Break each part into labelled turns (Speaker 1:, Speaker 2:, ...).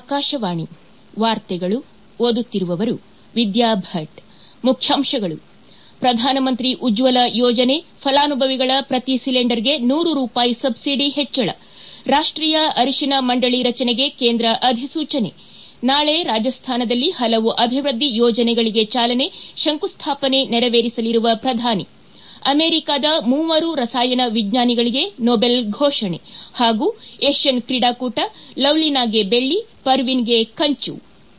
Speaker 1: ಆಕಾಶವಾಣಿ ವಾರ್ತೆಗಳು ಓದುತ್ತಿರುವವರು ವಿದ್ಯಾ ಭಟ್ ಮುಖ್ಯಾಂಶಗಳು ಪ್ರಧಾನಮಂತ್ರಿ ಉಜ್ವಲ ಯೋಜನೆ ಫಲಾನುಭವಿಗಳ ಪ್ರತಿ ಸಿಲಿಂಡರ್ಗೆ ನೂರು ರೂಪಾಯಿ ಸಬ್ಸಿಡಿ ಹೆಚ್ಚಳ ರಾಷ್ಟೀಯ ಅರಿಶಿನ ಮಂಡಳಿ ರಚನೆಗೆ ಕೇಂದ್ರ ಅಧಿಸೂಚನೆ ನಾಳೆ ರಾಜಸ್ಥಾನದಲ್ಲಿ ಹಲವು ಅಭಿವೃದ್ದಿ ಯೋಜನೆಗಳಿಗೆ ಚಾಲನೆ ಶಂಕುಸ್ಥಾಪನೆ ನೆರವೇರಿಸಲಿರುವ ಪ್ರಧಾನಿ ಅಮೆರಿಕದ ಮೂವರು ರಸಾಯನ ವಿಜ್ಞಾನಿಗಳಿಗೆ ನೊಬೆಲ್ ಘೋಷಣೆ ಹಾಗೂ ಏಷ್ಯನ್ ಕ್ರೀಡಾಕೂಟ ಲವ್ಲಿನಾಗೆ ಬೆಳ್ಳಿ ಪರ್ವೀನ್ಗೆ ಕಂಚು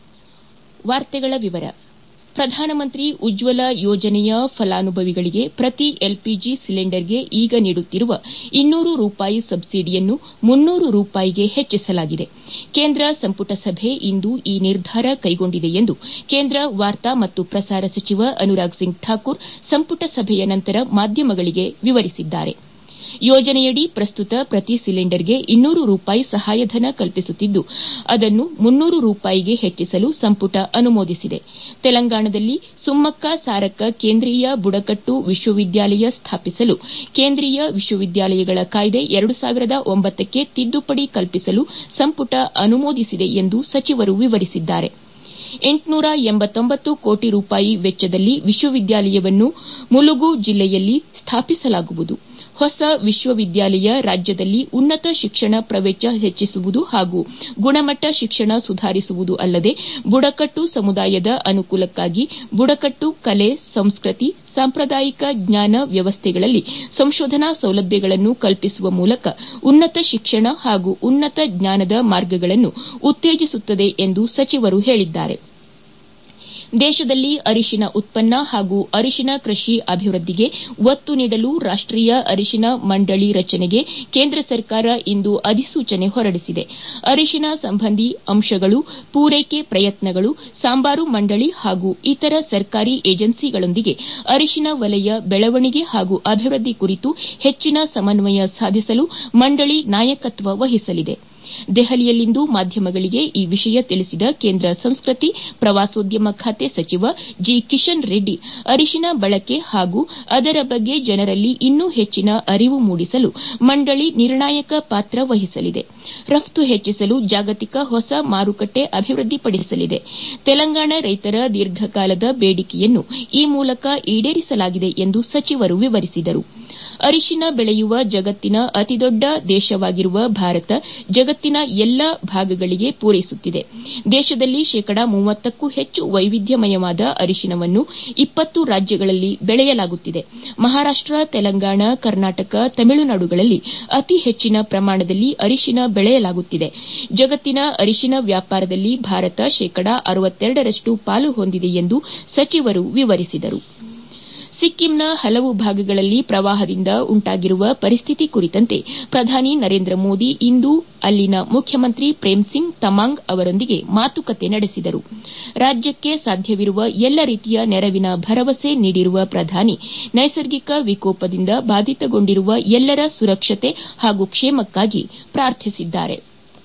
Speaker 1: ಪ್ರಧಾನಮಂತ್ರಿ ಉಜ್ವಲ ಯೋಜನೆಯ ಫಲಾನುಭವಿಗಳಿಗೆ ಪ್ರತಿ ಎಲ್ಪಿಜಿ ಸಿಲಿಂಡರ್ಗೆ ಈಗ ನೀಡುತ್ತಿರುವ ಇನ್ನೂರು ರೂಪಾಯಿ ಸಬ್ಸಿಡಿಯನ್ನು ಮುನ್ನೂರು ರೂಪಾಯಿಗೆ ಹೆಚ್ಚಿಸಲಾಗಿದೆ ಕೇಂದ್ರ ಸಂಪುಟ ಸಭೆ ಇಂದು ಈ ನಿರ್ಧಾರ ಕೈಗೊಂಡಿದೆ ಎಂದು ಕೇಂದ್ರ ವಾರ್ತಾ ಮತ್ತು ಪ್ರಸಾರ ಸಚಿವ ಅನುರಾಗ್ ಸಿಂಗ್ ಠಾಕೂರ್ ಸಂಪುಟ ಸಭೆಯ ನಂತರ ಮಾಧ್ಯಮಗಳಿಗೆ ವಿವರಿಸಿದ್ದಾರೆ ಯೋಜನೆಯಡಿ ಪ್ರಸ್ತುತ ಪ್ರತಿ ಸಿಲಿಂಡರ್ಗೆ ಇನ್ನೂರು ರೂಪಾಯಿ ಸಹಾಯಧನ ಕಲ್ಪಿಸುತ್ತಿದ್ದು ಅದನ್ನು ಮುನ್ನೂರು ರೂಪಾಯಿಗೆ ಹೆಚ್ಚಿಸಲು ಸಂಪುಟ ಅನುಮೋದಿಸಿದೆ ತೆಲಂಗಾಣದಲ್ಲಿ ಸುಮ್ಮಕ್ಕ ಸಾರಕ್ಕ ಕೇಂದ್ರೀಯ ಬುಡಕಟ್ಟು ವಿಶ್ವವಿದ್ಯಾಲಯ ಸ್ಥಾಪಿಸಲು ಕೇಂದ್ರೀಯ ವಿಶ್ವವಿದ್ಯಾಲಯಗಳ ಕಾಯ್ದೆ ಎರಡು ಸಾವಿರದ ಒಂಬತ್ತಕ್ಕೆ ತಿದ್ದುಪಡಿ ಕಲ್ಪಿಸಲು ಸಂಪುಟ ಅನುಮೋದಿಸಿದೆ ಎಂದು ಸಚಿವರು ವಿವರಿಸಿದ್ದಾರೆ ಎಂಟುನೂರ ಎಂಬತ್ತೊಂಬತ್ತು ಕೋಟಿ ರೂಪಾಯಿ ವೆಚ್ಚದಲ್ಲಿ ವಿಶ್ವವಿದ್ಯಾಲಯವನ್ನು ಮುಲುಗು ಜಿಲ್ಲೆಯಲ್ಲಿ ಸ್ಥಾಪಿಸಲಾಗುವುದು ಹೊಸ ವಿಶ್ವವಿದ್ಯಾಲಯ ರಾಜ್ಯದಲ್ಲಿ ಉನ್ನತ ಶಿಕ್ಷಣ ಪ್ರವೇಶ ಹೆಚ್ಚಿಸುವುದು ಹಾಗೂ ಗುಣಮಟ್ಟ ಶಿಕ್ಷಣ ಸುಧಾರಿಸುವುದು ಅಲ್ಲದೆ ಬುಡಕಟ್ಟು ಸಮುದಾಯದ ಅನುಕೂಲಕ್ಕಾಗಿ ಬುಡಕಟ್ಟು ಕಲೆ ಸಂಸ್ಕೃತಿ ಸಾಂಪ್ರದಾಯಿಕ ಜ್ಞಾನ ವ್ಯವಸ್ಥೆಗಳಲ್ಲಿ ಸಂಶೋಧನಾ ಸೌಲಭ್ಯಗಳನ್ನು ಕಲ್ಪಿಸುವ ಮೂಲಕ ಉನ್ನತ ಶಿಕ್ಷಣ ಹಾಗೂ ಉನ್ನತ ಜ್ಞಾನದ ಮಾರ್ಗಗಳನ್ನು ಉತ್ತೇಜಿಸುತ್ತದೆ ಎಂದು ಸಚಿವರು ಹೇಳಿದ್ದಾರೆ ದೇಶದಲ್ಲಿ ಅರಿಶಿನ ಉತ್ಪನ್ನ ಹಾಗೂ ಅರಿಶಿನ ಕೃಷಿ ಅಭಿವೃದ್ದಿಗೆ ಒತ್ತು ನೀಡಲು ರಾಷ್ಟೀಯ ಅರಿಶಿನ ಮಂಡಳಿ ರಚನೆಗೆ ಕೇಂದ್ರ ಸರ್ಕಾರ ಇಂದು ಅಧಿಸೂಚನೆ ಹೊರಡಿಸಿದೆ ಅರಿಶಿನ ಸಂಬಂಧಿ ಅಂಶಗಳು ಪೂರೈಕೆ ಪ್ರಯತ್ನಗಳು ಸಾಂಬಾರು ಮಂಡಳಿ ಹಾಗೂ ಇತರ ಸರ್ಕಾರಿ ಏಜೆನ್ಸಿಗಳೊಂದಿಗೆ ಅರಿಶಿನ ವಲಯ ಬೆಳವಣಿಗೆ ಹಾಗೂ ಅಭಿವೃದ್ದಿ ಕುರಿತು ಹೆಚ್ಚಿನ ಸಮನ್ವಯ ಸಾಧಿಸಲು ಮಂಡಳಿ ನಾಯಕತ್ವ ವಹಿಸಲಿದೆ ದೆಹಲಿಯಲ್ಲಿಂದು ಮಾಧ್ಯಮಗಳಿಗೆ ಈ ವಿಷಯ ತಿಳಿಸಿದ ಕೇಂದ್ರ ಸಂಸ್ಕೃತಿ ಪ್ರವಾಸೋದ್ಯಮ ಖಾತೆ ಸಚಿವ ಜಿ ಕಿಶನ್ ರೆಡ್ಡಿ ಅರಿಶಿನ ಬಳಕೆ ಹಾಗೂ ಅದರ ಬಗ್ಗೆ ಜನರಲ್ಲಿ ಇನ್ನೂ ಹೆಚ್ಚಿನ ಅರಿವು ಮೂಡಿಸಲು ಮಂಡಳಿ ನಿರ್ಣಾಯಕ ಪಾತ್ರ ವಹಿಸಲಿದೆ ರಫ್ತು ಹೆಚ್ಚಿಸಲು ಜಾಗತಿಕ ಹೊಸ ಮಾರುಕಟ್ಟೆ ಅಭಿವೃದ್ದಿಪಡಿಸಲಿದೆ ತೆಲಂಗಾಣ ರೈತರ ದೀರ್ಘಕಾಲದ ಬೇಡಿಕೆಯನ್ನು ಈ ಮೂಲಕ ಈಡೇರಿಸಲಾಗಿದೆ ಎಂದು ಸಚಿವರು ವಿವರಿಸಿದರು ಅರಿಶಿನ ಬೆಳೆಯುವ ಜಗತ್ತಿನ ಅತಿದೊಡ್ಡ ದೇಶವಾಗಿರುವ ಭಾರತ ಜಗತ್ತಿನ ಎಲ್ಲಾ ಭಾಗಗಳಿಗೆ ಪೂರೈಸುತ್ತಿದೆ ದೇಶದಲ್ಲಿ ಶೇಕಡಾ ಮೂವತ್ತಕ್ಕೂ ಹೆಚ್ಚು ವೈವಿಧ್ಯಮಯವಾದ ಅರಿಶಿನವನ್ನು ಇಪ್ಪತ್ತು ರಾಜ್ಯಗಳಲ್ಲಿ ಬೆಳೆಯಲಾಗುತ್ತಿದೆ ಮಹಾರಾಷ್ಟ ತೆಲಂಗಾಣ ಕರ್ನಾಟಕ ತಮಿಳುನಾಡುಗಳಲ್ಲಿ ಅತಿ ಹೆಚ್ಚಿನ ಪ್ರಮಾಣದಲ್ಲಿ ಅರಿಶಿನ ಬೆಳೆಯಲಾಗುತ್ತಿದೆ ಜಗತ್ತಿನ ಅರಿಶಿನ ವ್ಯಾಪಾರದಲ್ಲಿ ಭಾರತ ಶೇಕಡಾ ಅರವತ್ತೆರಡರಷ್ಟು ಪಾಲು ಹೊಂದಿದೆ ಎಂದು ಸಚಿವರು ವಿವರಿಸಿದರು ಸಿಕ್ಕಿಂನ ಹಲವು ಭಾಗಗಳಲ್ಲಿ ಪ್ರವಾಹದಿಂದ ಉಂಟಾಗಿರುವ ಪರಿಸ್ಥಿತಿ ಕುರಿತಂತೆ ಪ್ರಧಾನಿ ನರೇಂದ್ರ ಮೋದಿ ಇಂದು ಅಲ್ಲಿನ ಮುಖ್ಯಮಂತ್ರಿ ಪ್ರೇಮ್ಸಿಂಗ್ ತಮಾಂಗ್ ಅವರೊಂದಿಗೆ ಮಾತುಕತೆ ನಡೆಸಿದರು ರಾಜ್ಯಕ್ಕೆ ಸಾಧ್ಯವಿರುವ ಎಲ್ಲ ರೀತಿಯ ನೆರವಿನ ಭರವಸೆ ನೀಡಿರುವ ಪ್ರಧಾನಿ ನೈಸರ್ಗಿಕ ವಿಕೋಪದಿಂದ ಬಾಧಿತಗೊಂಡಿರುವ ಎಲ್ಲರ ಸುರಕ್ಷತೆ ಹಾಗೂ ಕ್ಷೇಮಕ್ಕಾಗಿ ಪ್ರಾರ್ಥಿಸಿದ್ದಾರೆ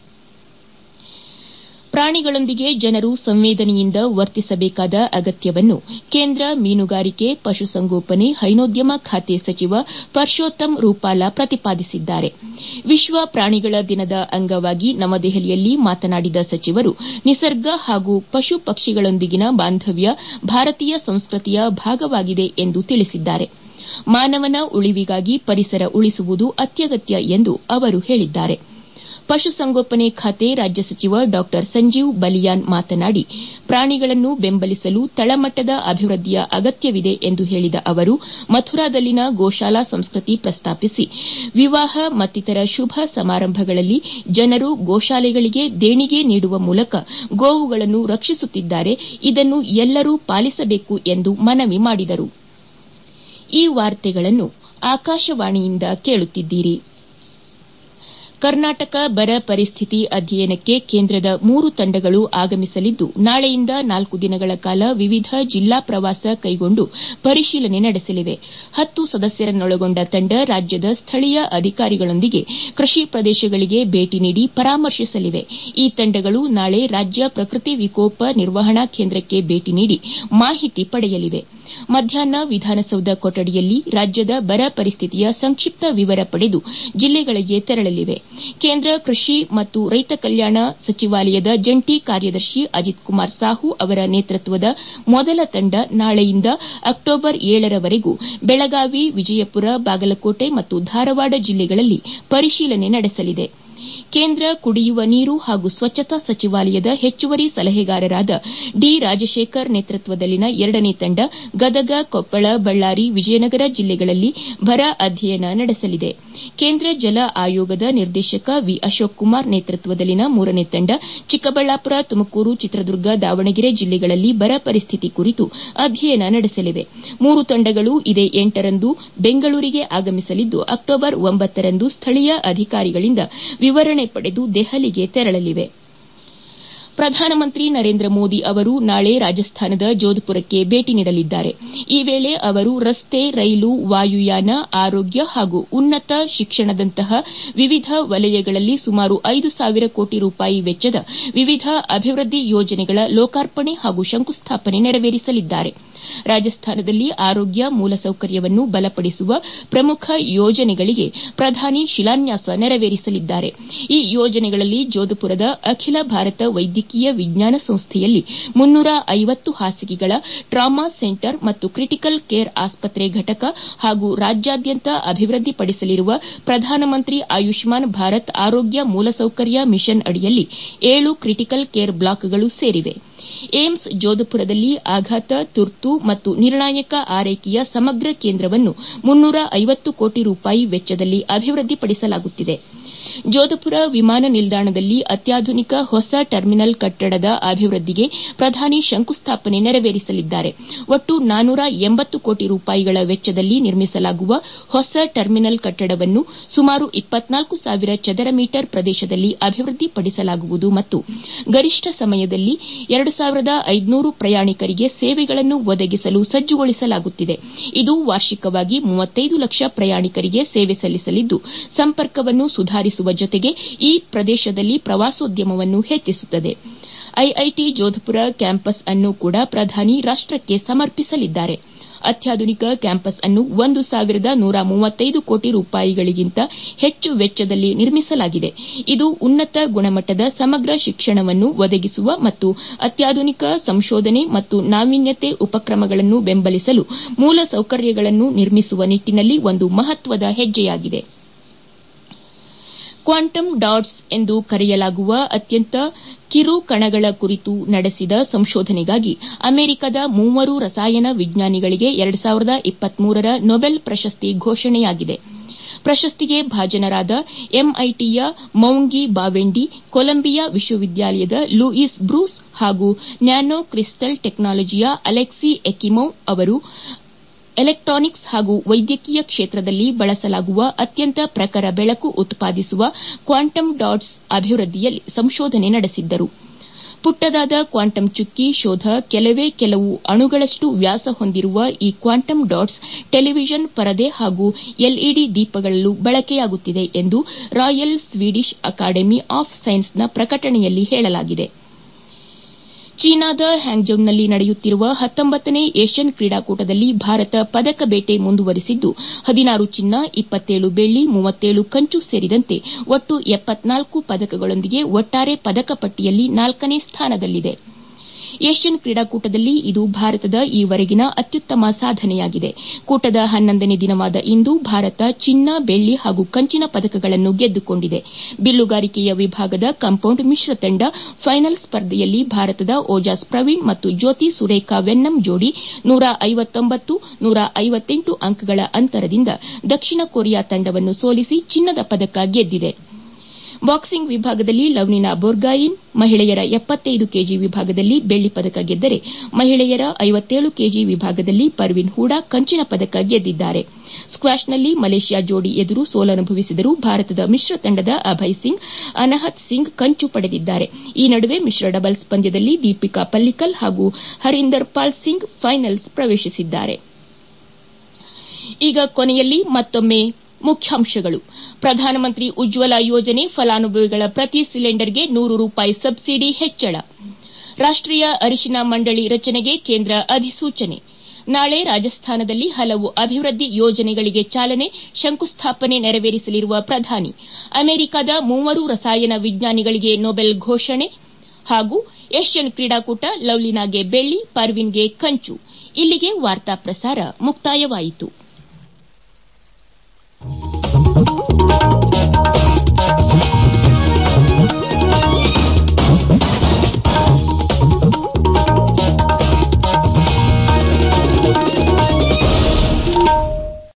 Speaker 1: ಪ್ರಾಣಿಗಳೊಂದಿಗೆ ಜನರು ಸಂವೇದನೆಯಿಂದ ವರ್ತಿಸಬೇಕಾದ ಅಗತ್ಯವನ್ನು ಕೇಂದ್ರ ಮೀನುಗಾರಿಕೆ ಪಶುಸಂಗೋಪನೆ ಹೈನೋದ್ಯಮ ಖಾತೆ ಸಚಿವ ಪರ್ಷೋತ್ತಮ್ ರೂಪಾಲ ಪ್ರತಿಪಾದಿಸಿದ್ದಾರೆ ವಿಶ್ವ ಪ್ರಾಣಿಗಳ ದಿನದ ಅಂಗವಾಗಿ ನವದೆಹಲಿಯಲ್ಲಿ ಮಾತನಾಡಿದ ಸಚಿವರು ನಿಸರ್ಗ ಹಾಗೂ ಪಶು ಪಕ್ಷಿಗಳೊಂದಿಗಿನ ಬಾಂಧವ್ಯ ಭಾರತೀಯ ಸಂಸ್ಕೃತಿಯ ಭಾಗವಾಗಿದೆ ಎಂದು ತಿಳಿಸಿದ್ದಾರೆ ಮಾನವನ ಉಳಿವಿಗಾಗಿ ಪರಿಸರ ಉಳಿಸುವುದು ಅತ್ಯಗತ್ಯ ಎಂದು ಅವರು ಹೇಳಿದ್ದಾರೆ ಪಶುಸಂಗೋಪನೆ ಖಾತೆ ರಾಜ್ಯ ಸಚಿವ ಡಾ ಸಂಜೀವ್ ಬಲಿಯಾನ್ ಮಾತನಾಡಿ ಪ್ರಾಣಿಗಳನ್ನು ಬೆಂಬಲಿಸಲು ತಳಮಟ್ಟದ ಅಭಿವೃದ್ದಿಯ ಅಗತ್ಯವಿದೆ ಎಂದು ಹೇಳಿದ ಅವರು ಮಥುರಾದಲ್ಲಿನ ಗೋಶಾಲಾ ಸಂಸ್ಕೃತಿ ಪ್ರಸ್ತಾಪಿಸಿ ವಿವಾಹ ಮತ್ತಿತರ ಶುಭ ಸಮಾರಂಭಗಳಲ್ಲಿ ಜನರು ಗೋಶಾಲೆಗಳಿಗೆ ದೇಣಿಗೆ ನೀಡುವ ಮೂಲಕ ಗೋವುಗಳನ್ನು ರಕ್ಷಿಸುತ್ತಿದ್ದಾರೆ ಇದನ್ನು ಎಲ್ಲರೂ ಪಾಲಿಸಬೇಕು ಎಂದು ಮನವಿ ಮಾಡಿದರು ಈ ವಾರ್ತೆಗಳನ್ನು ಆಕಾಶವಾಣಿಯಿಂದ ಕೇಳುತ್ತಿದ್ದೀರಿ ಕರ್ನಾಟಕ ಬರ ಪರಿಸ್ಥಿತಿ ಅಧ್ಯಯನಕ್ಕೆ ಕೇಂದ್ರದ ಮೂರು ತಂಡಗಳು ಆಗಮಿಸಲಿದ್ದು ನಾಳೆಯಿಂದ ನಾಲ್ಕು ದಿನಗಳ ಕಾಲ ವಿವಿಧ ಜಿಲ್ಲಾ ಪ್ರವಾಸ ಕೈಗೊಂಡು ಪರಿಶೀಲನೆ ನಡೆಸಲಿವೆ ಹತ್ತು ಸದಸ್ಯರನ್ನೊಳಗೊಂಡ ತಂಡ ರಾಜ್ಯದ ಸ್ಥಳೀಯ ಅಧಿಕಾರಿಗಳೊಂದಿಗೆ ಕೃಷಿ ಪ್ರದೇಶಗಳಿಗೆ ಭೇಟಿ ನೀಡಿ ಪರಾಮರ್ಶಿಸಲಿವೆ ಈ ತಂಡಗಳು ನಾಳೆ ರಾಜ್ಯ ಪ್ರಕೃತಿ ವಿಕೋಪ ನಿರ್ವಹಣಾ ಕೇಂದ್ರಕ್ಕೆ ಭೇಟಿ ನೀಡಿ ಮಾಹಿತಿ ಪಡೆಯಲಿವೆ ಮಧ್ಯಾಹ್ನ ವಿಧಾನಸೌಧ ಕೊಠಡಿಯಲ್ಲಿ ರಾಜ್ಯದ ಬರ ಪರಿಸ್ಥಿತಿಯ ಸಂಕ್ಷಿಪ್ತ ವಿವರ ಪಡೆದು ಜಿಲ್ಲೆಗಳಿಗೆ ತೆರಳಲಿವೆ ಕೇಂದ್ರ ಕೃಷಿ ಮತ್ತು ರೈತ ಕಲ್ಯಾಣ ಸಚಿವಾಲಯದ ಜಂಟಿ ಕಾರ್ಯದರ್ಶಿ ಅಜಿತ್ ಕುಮಾರ್ ಸಾಹು ಅವರ ನೇತೃತ್ವದ ಮೊದಲ ತಂಡ ನಾಳೆಯಿಂದ ಅಕ್ಟೋಬರ್ ಏಳರವರೆಗೂ ಬೆಳಗಾವಿ ವಿಜಯಪುರ ಬಾಗಲಕೋಟೆ ಮತ್ತು ಧಾರವಾಡ ಜಿಲ್ಲೆಗಳಲ್ಲಿ ಪರಿಶೀಲನೆ ನಡೆಸಲಿದೆ ಕೇಂದ್ರ ಕುಡಿಯುವ ನೀರು ಹಾಗೂ ಸ್ವಚ್ಛತಾ ಸಚಿವಾಲಯದ ಹೆಚ್ಚುವರಿ ಸಲಹೆಗಾರರಾದ ಡಿ ರಾಜಶೇಖರ್ ನೇತೃತ್ವದಲ್ಲಿನ ಎರಡನೇ ತಂಡ ಗದಗ ಕೊಪ್ಪಳ ಬಳ್ಳಾರಿ ವಿಜಯನಗರ ಜಿಲ್ಲೆಗಳಲ್ಲಿ ಬರ ಅಧ್ಯಯನ ನಡೆಸಲಿದೆ ಕೇಂದ್ರ ಜಲ ಆಯೋಗದ ನಿರ್ದೇಶಕ ವಿ ಅಶೋಕ್ ಕುಮಾರ್ ನೇತೃತ್ವದಲ್ಲಿನ ಮೂರನೇ ತಂಡ ಚಿಕ್ಕಬಳ್ಳಾಪುರ ತುಮಕೂರು ಚಿತ್ರದುರ್ಗ ದಾವಣಗೆರೆ ಜಿಲ್ಲೆಗಳಲ್ಲಿ ಬರ ಪರಿಸ್ಥಿತಿ ಕುರಿತು ಅಧ್ಯಯನ ನಡೆಸಲಿವೆ ಮೂರು ತಂಡಗಳು ಇದೇ ಎಂಟರಂದು ಬೆಂಗಳೂರಿಗೆ ಆಗಮಿಸಲಿದ್ದು ಅಕ್ಟೋಬರ್ ಒಂಬತ್ತರಂದು ಸ್ಥಳೀಯ ಅಧಿಕಾರಿಗಳಿಂದ ವಿವರಣೆ ಪಡೆದು ದೆಹಲಿಗೆ ತೆರಳಲಿವೆ ಪ್ರಧಾನಮಂತ್ರಿ ನರೇಂದ್ರ ಮೋದಿ ಅವರು ನಾಳೆ ರಾಜಸ್ಥಾನದ ಜೋಧ್ಪುರಕ್ಕೆ ಭೇಟಿ ನೀಡಲಿದ್ದಾರೆ ಈ ವೇಳೆ ಅವರು ರಸ್ತೆ ರೈಲು ವಾಯುಯಾನ ಆರೋಗ್ಯ ಹಾಗೂ ಉನ್ನತ ಶಿಕ್ಷಣದಂತಹ ವಿವಿಧ ವಲಯಗಳಲ್ಲಿ ಸುಮಾರು ಐದು ಸಾವಿರ ಕೋಟಿ ರೂಪಾಯಿ ವೆಚ್ಚದ ವಿವಿಧ ಅಭಿವೃದ್ಧಿ ಯೋಜನೆಗಳ ಲೋಕಾರ್ಪಣೆ ಹಾಗೂ ಶಂಕುಸ್ಥಾಪನೆ ನೆರವೇರಿಸಲಿದ್ದಾರೆ ರಾಜಸ್ಥಾನದಲ್ಲಿ ಆರೋಗ್ಯ ಮೂಲಸೌಕರ್ಯವನ್ನು ಬಲಪಡಿಸುವ ಪ್ರಮುಖ ಯೋಜನೆಗಳಿಗೆ ಪ್ರಧಾನಿ ಶಿಲಾನ್ಯಾಸ ನೆರವೇರಿಸಲಿದ್ದಾರೆ ಈ ಯೋಜನೆಗಳಲ್ಲಿ ಜೋಧಪುರದ ಅಖಿಲ ಭಾರತ ವೈದ್ಯಕೀಯ ವಿಜ್ಞಾನ ಸಂಸ್ಥೆಯಲ್ಲಿ ಮುನ್ನೂರ ಐವತ್ತು ಹಾಸಿಗೆಗಳ ಟ್ರಾಮಾ ಸೆಂಟರ್ ಮತ್ತು ಕ್ರಿಟಿಕಲ್ ಕೇರ್ ಆಸ್ಪತ್ರೆ ಘಟಕ ಹಾಗೂ ರಾಜ್ಯಾದ್ಯಂತ ಅಭಿವೃದ್ಧಿಪಡಿಸಲಿರುವ ಪ್ರಧಾನಮಂತ್ರಿ ಆಯುಷ್ಮಾನ್ ಭಾರತ್ ಆರೋಗ್ಯ ಮೂಲಸೌಕರ್ಯ ಮಿಷನ್ ಅಡಿಯಲ್ಲಿ ಏಳು ಕ್ರಿಟಿಕಲ್ ಕೇರ್ ಬ್ಲಾಕ್ಗಳು ಸೇರಿವೆ ಏಮ್ಸ್ ಜೋಧಪುರದಲ್ಲಿ ಆಘಾತ ತುರ್ತು ಮತ್ತು ನಿರ್ಣಾಯಕ ಆರೈಕೆಯ ಸಮಗ್ರ ಕೇಂದ್ರವನ್ನು ಮುನ್ನೂರ ಐವತ್ತು ಕೋಟಿ ರೂಪಾಯಿ ವೆಚ್ಚದಲ್ಲಿ ಅಭಿವೃದ್ಧಿಪಡಿಸಲಾಗುತ್ತಿದೆ ಜೋಧಪುರ ವಿಮಾನ ನಿಲ್ದಾಣದಲ್ಲಿ ಅತ್ಯಾಧುನಿಕ ಹೊಸ ಟರ್ಮಿನಲ್ ಕಟ್ಟಡದ ಅಭಿವೃದ್ಧಿಗೆ ಪ್ರಧಾನಿ ಶಂಕುಸ್ಥಾಪನೆ ನೆರವೇರಿಸಲಿದ್ದಾರೆ ಒಟ್ಟು ನಾನೂರ ಎಂಬತ್ತು ಕೋಟಿ ರೂಪಾಯಿಗಳ ವೆಚ್ಚದಲ್ಲಿ ನಿರ್ಮಿಸಲಾಗುವ ಹೊಸ ಟರ್ಮಿನಲ್ ಕಟ್ಟಡವನ್ನು ಸುಮಾರು ಇಪ್ಪತ್ನಾಲ್ಕು ಸಾವಿರ ಚದರ ಮೀಟರ್ ಪ್ರದೇಶದಲ್ಲಿ ಅಭಿವೃದ್ಧಿಪಡಿಸಲಾಗುವುದು ಮತ್ತು ಗರಿಷ್ಠ ಸಮಯದಲ್ಲಿ ಎರಡು ಸಾವಿರದ ಐದುನೂರು ಪ್ರಯಾಣಿಕರಿಗೆ ಸೇವೆಗಳನ್ನು ಒದಗಿಸಲು ಸಜ್ಜುಗೊಳಿಸಲಾಗುತ್ತಿದೆ ಇದು ವಾರ್ಷಿಕವಾಗಿ ಮೂವತ್ತೈದು ಲಕ್ಷ ಪ್ರಯಾಣಿಕರಿಗೆ ಸೇವೆ ಸಲ್ಲಿಸಲಿದ್ದು ಸಂಪರ್ಕವನ್ನು ಸುಧಾರಿಸುವ ಜೊತೆಗೆ ಈ ಪ್ರದೇಶದಲ್ಲಿ ಪ್ರವಾಸೋದ್ಯಮವನ್ನು ಹೆಚ್ಚಿಸುತ್ತದೆ ಐಐಟಿ ಜೋಧಪುರ ಕ್ಯಾಂಪಸ್ ಅನ್ನು ಕೂಡ ಪ್ರಧಾನಿ ರಾಷ್ಟಕ್ಕೆ ಸಮರ್ಪಿಸಲಿದ್ದಾರೆ ಅತ್ಯಾಧುನಿಕ ಕ್ಯಾಂಪಸ್ ಅನ್ನು ಒಂದು ಸಾವಿರದ ನೂರ ಮೂವತ್ತೈದು ಕೋಟಿ ರೂಪಾಯಿಗಳಿಗಿಂತ ಹೆಚ್ಚು ವೆಚ್ಚದಲ್ಲಿ ನಿರ್ಮಿಸಲಾಗಿದೆ ಇದು ಉನ್ನತ ಗುಣಮಟ್ಟದ ಸಮಗ್ರ ಶಿಕ್ಷಣವನ್ನು ಒದಗಿಸುವ ಮತ್ತು ಅತ್ಯಾಧುನಿಕ ಸಂಶೋಧನೆ ಮತ್ತು ನಾವೀನ್ಯತೆ ಉಪಕ್ರಮಗಳನ್ನು ಬೆಂಬಲಿಸಲು ಮೂಲಸೌಕರ್ಯಗಳನ್ನು ನಿರ್ಮಿಸುವ ನಿಟ್ಟಿನಲ್ಲಿ ಒಂದು ಮಹತ್ವದ ಹೆಜ್ಜೆಯಾಗಿದೆ ಕ್ವಾಂಟಮ್ ಡಾಟ್ಸ್ ಎಂದು ಕರೆಯಲಾಗುವ ಅತ್ಯಂತ ಕಿರು ಕಣಗಳ ಕುರಿತು ನಡೆಸಿದ ಸಂಶೋಧನೆಗಾಗಿ ಅಮೆರಿಕದ ಮೂವರು ರಸಾಯನ ವಿಜ್ಞಾನಿಗಳಿಗೆ ಎರಡು ಸಾವಿರದ ಇಪ್ಪತ್ಮೂರರ ನೊಬೆಲ್ ಪ್ರಶಸ್ತಿ ಘೋಷಣೆಯಾಗಿದೆ ಪ್ರಶಸ್ತಿಗೆ ಭಾಜನರಾದ ಎಂಐಟಿಯ ಮೌಂಗಿ ಬಾವೆಂಡಿ ಕೊಲಂಬಿಯಾ ವಿಶ್ವವಿದ್ಯಾಲಯದ ಲೂಯಿಸ್ ಬ್ರೂಸ್ ಹಾಗೂ ನ್ಯಾನೋ ಕ್ರಿಸ್ಟಲ್ ಟೆಕ್ನಾಲಜಿಯ ಅಲೆಕ್ಸಿ ಎಕಿಮೊವ್ ಅವರು ಎಲೆಕ್ಟಾನಿಕ್ಸ್ ಹಾಗೂ ವೈದ್ಯಕೀಯ ಕ್ಷೇತ್ರದಲ್ಲಿ ಬಳಸಲಾಗುವ ಅತ್ಯಂತ ಪ್ರಖರ ಬೆಳಕು ಉತ್ಪಾದಿಸುವ ಕ್ವಾಂಟಮ್ ಡಾಟ್ಸ್ ಅಭಿವೃದ್ಧಿಯಲ್ಲಿ ಸಂಶೋಧನೆ ನಡೆಸಿದ್ದರು ಪುಟ್ಟದಾದ ಕ್ವಾಂಟಮ್ ಚುಕ್ಕಿ ಶೋಧ ಕೆಲವೇ ಕೆಲವು ಅಣುಗಳಷ್ಟು ವ್ಯಾಸ ಹೊಂದಿರುವ ಈ ಕ್ವಾಂಟಮ್ ಡಾಟ್ಸ್ ಟೆಲಿವಿಷನ್ ಪರದೆ ಹಾಗೂ ಎಲ್ಇಡಿ ದೀಪಗಳಲ್ಲೂ ಬಳಕೆಯಾಗುತ್ತಿದೆ ಎಂದು ರಾಯಲ್ ಸ್ವೀಡಿಷ್ ಅಕಾಡೆಮಿ ಆಫ್ ಸೈನ್ಸ್ನ ಪ್ರಕಟಣೆಯಲ್ಲಿ ಹೇಳಲಾಗಿದೆ ಚೀನಾದ ಹ್ಯಾಂಗ್ಜೌನಲ್ಲಿ ನಡೆಯುತ್ತಿರುವ ಹತ್ತೊಂಬತ್ತನೇ ಏಷ್ಯನ್ ಕ್ರೀಡಾಕೂಟದಲ್ಲಿ ಭಾರತ ಪದಕ ಬೇಟೆ ಮುಂದುವರಿಸಿದ್ದು ಹದಿನಾರು ಚಿನ್ನ ಇಪ್ಪತ್ತೇಳು ಬೆಳ್ಳಿ ಮೂವತ್ತೇಳು ಕಂಚು ಸೇರಿದಂತೆ ಒಟ್ಟು ಎಪ್ಪತ್ನಾಲ್ಕು ಪದಕಗಳೊಂದಿಗೆ ಒಟ್ಟಾರೆ ಪದಕ ಪಟ್ಟಿಯಲ್ಲಿ ನಾಲ್ಕನೇ ಸ್ಥಾನದಲ್ಲಿದೆ ಏಷ್ಯನ್ ಕ್ರೀಡಾಕೂಟದಲ್ಲಿ ಇದು ಭಾರತದ ಈವರೆಗಿನ ಅತ್ಯುತ್ತಮ ಸಾಧನೆಯಾಗಿದೆ ಕೂಟದ ಹನ್ನೊಂದನೇ ದಿನವಾದ ಇಂದು ಭಾರತ ಚಿನ್ನ ಬೆಳ್ಳಿ ಹಾಗೂ ಕಂಚಿನ ಪದಕಗಳನ್ನು ಗೆದ್ದುಕೊಂಡಿದೆ ಬಿಲ್ಲುಗಾರಿಕೆಯ ವಿಭಾಗದ ಕಾಂಪೌಂಡ್ ಮಿಶ್ರ ತಂಡ ಫೈನಲ್ ಸ್ಪರ್ಧೆಯಲ್ಲಿ ಭಾರತದ ಓಜಾಸ್ ಪ್ರವೀಣ್ ಮತ್ತು ಜ್ಯೋತಿ ಸುರೇಖಾ ವೆನ್ನಂ ಜೋಡಿ ನೂರ ಐವತ್ತೊಂಬತ್ತು ನೂರ ಐವತ್ತೆಂಟು ಅಂಕಗಳ ಅಂತರದಿಂದ ದಕ್ಷಿಣ ಕೊರಿಯಾ ತಂಡವನ್ನು ಸೋಲಿಸಿ ಚಿನ್ನದ ಪದಕ ಗೆದ್ದಿದೆ ಬಾಕ್ಸಿಂಗ್ ವಿಭಾಗದಲ್ಲಿ ಲವ್ನಿನಾ ಬೋರ್ಗಾಯಿನ್ ಮಹಿಳೆಯರ ಎಪ್ಪತ್ತೈದು ಕೆಜಿ ವಿಭಾಗದಲ್ಲಿ ಬೆಳ್ಳಿ ಪದಕ ಗೆದ್ದರೆ ಮಹಿಳೆಯರ ಐವತ್ತೇಳು ಕೆಜಿ ವಿಭಾಗದಲ್ಲಿ ಪರ್ವಿನ್ ಹೂಡಾ ಕಂಚಿನ ಪದಕ ಗೆದ್ದಿದ್ದಾರೆ ಸ್ಕ್ವಾಷ್ನಲ್ಲಿ ಮಲೇಷ್ಯಾ ಜೋಡಿ ಎದುರು ಸೋಲನುಭವಿಸಿದರೂ ಭಾರತದ ಮಿಶ್ರ ತಂಡದ ಅಭಯ್ ಸಿಂಗ್ ಅನಹತ್ ಸಿಂಗ್ ಕಂಚು ಪಡೆದಿದ್ದಾರೆ ಈ ನಡುವೆ ಮಿಶ್ರ ಡಬಲ್ಸ್ ಪಂದ್ಯದಲ್ಲಿ ದೀಪಿಕಾ ಪಲ್ಲಿಕಲ್ ಹಾಗೂ ಹರೀಂದರ್ ಪಾಲ್ ಸಿಂಗ್ ಫೈನಲ್ಸ್ ಪ್ರವೇಶಿಸಿದ್ದಾರೆ ಈಗ ಕೊನೆಯಲ್ಲಿ ಮತ್ತೊಮ್ಮೆ ಮುಖ್ಯಾಂಶಗಳು ಪ್ರಧಾನಮಂತ್ರಿ ಉಜ್ವಲ ಯೋಜನೆ ಫಲಾನುಭವಿಗಳ ಪ್ರತಿ ಸಿಲಿಂಡರ್ಗೆ ನೂರು ರೂಪಾಯಿ ಸಬ್ಸಿಡಿ ಹೆಚ್ಚಳ ರಾಷ್ಟೀಯ ಅರಿಶಿನ ಮಂಡಳಿ ರಚನೆಗೆ ಕೇಂದ್ರ ಅಧಿಸೂಚನೆ ನಾಳೆ ರಾಜಸ್ಥಾನದಲ್ಲಿ ಹಲವು ಅಭಿವೃದ್ಧಿ ಯೋಜನೆಗಳಿಗೆ ಚಾಲನೆ ಶಂಕುಸ್ಥಾಪನೆ ನೆರವೇರಿಸಲಿರುವ ಪ್ರಧಾನಿ ಅಮೆರಿಕದ ಮೂವರು ರಸಾಯನ ವಿಜ್ಞಾನಿಗಳಿಗೆ ನೊಬೆಲ್ ಘೋಷಣೆ ಹಾಗೂ ಏಷ್ಯನ್ ಕ್ರೀಡಾಕೂಟ ಲವ್ಲಿನಾಗೆ ಬೆಳ್ಳಿ ಪರ್ವಿನ್ಗೆ ಕಂಚು ಇಲ್ಲಿಗೆ ವಾರ್ತಾ ಪ್ರಸಾರ ಮುಕ್ತಾಯವಾಯಿತು